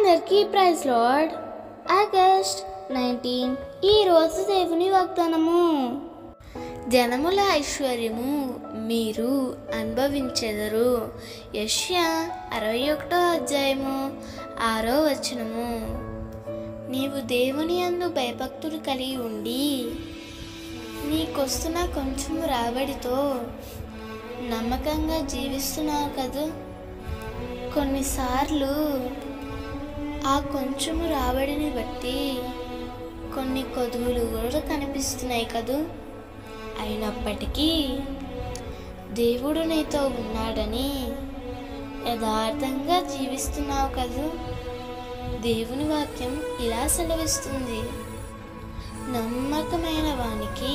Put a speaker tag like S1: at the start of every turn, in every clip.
S1: అందరికీ praise lord August nineteen ఈ రోజు దేవుని వాగ్దానము జనముల ఐశ్వర్యము మీరు అనుభవించెదరు యష్యా అరవై ఒకటో అధ్యాయము ఆరో వచనము నీవు దేవుని అందు భయభక్తులు కలిగి ఉండి నీకొస్తున్న కొంచెం రాబడితో నమ్మకంగా జీవిస్తున్నావు కదా కొన్నిసార్లు ఆ కొంచెం రాబడిని బట్టి కొన్ని కొదువులు కూడా కనిపిస్తున్నాయి కదూ అయినప్పటికీ దేవుడు నీతో ఉన్నాడని యథార్థంగా జీవిస్తున్నావు కదూ దేవుని వాక్యం ఇలా సెలవిస్తుంది నమ్మకమైన వానికి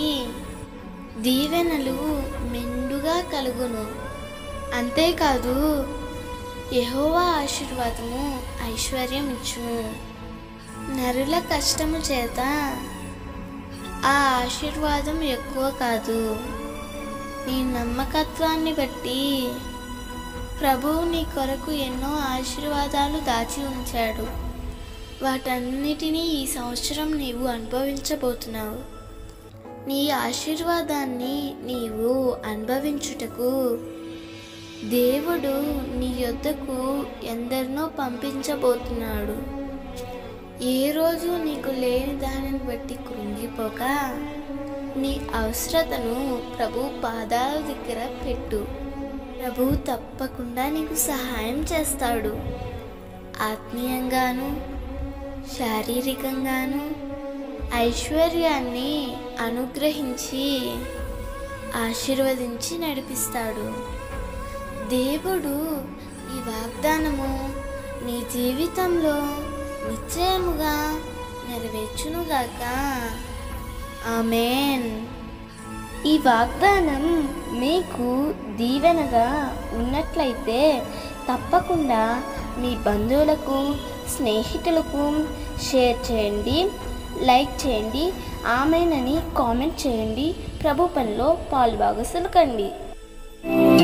S1: దీవెనలు మెండుగా కలుగును అంతేకాదు యెహోవా ఆశీర్వాదము ఐశ్వర్యం ఇచ్చును నరుల కష్టము చేత ఆ ఆశీర్వాదం ఎక్కువ కాదు నీ నమ్మకత్వాన్ని బట్టి ప్రభువు నీ కొరకు ఎన్నో ఆశీర్వాదాలు దాచి ఉంచాడు వాటన్నిటినీ ఈ సంవత్సరం నీవు అనుభవించబోతున్నావు నీ ఆశీర్వాదాన్ని నీవు అనుభవించుటకు దేవుడు నీ యొద్దకు ఎందరినో పంపించబోతున్నాడు ఏ రోజు నీకు లేని దానిని బట్టి కృంగిపోక నీ అవసరతను ప్రభు పాదాల దగ్గర పెట్టు ప్రభు తప్పకుండా నీకు సహాయం చేస్తాడు ఆత్మీయంగాను శారీరకంగాను ఐశ్వర్యాన్ని అనుగ్రహించి ఆశీర్వదించి నడిపిస్తాడు దేవుడు ఈ వాగ్దానము నీ జీవితంలో నిశ్చయముగా నెరవేర్చునుగాక ఆమెన్ ఈ వాగ్దానం మీకు దీవెనగా ఉన్నట్లయితే తప్పకుండా మీ బంధువులకు స్నేహితులకు షేర్ చేయండి లైక్ చేయండి ఆమెనని కామెంట్ చేయండి ప్రభు పనిలో పాలుభాగసులు కండి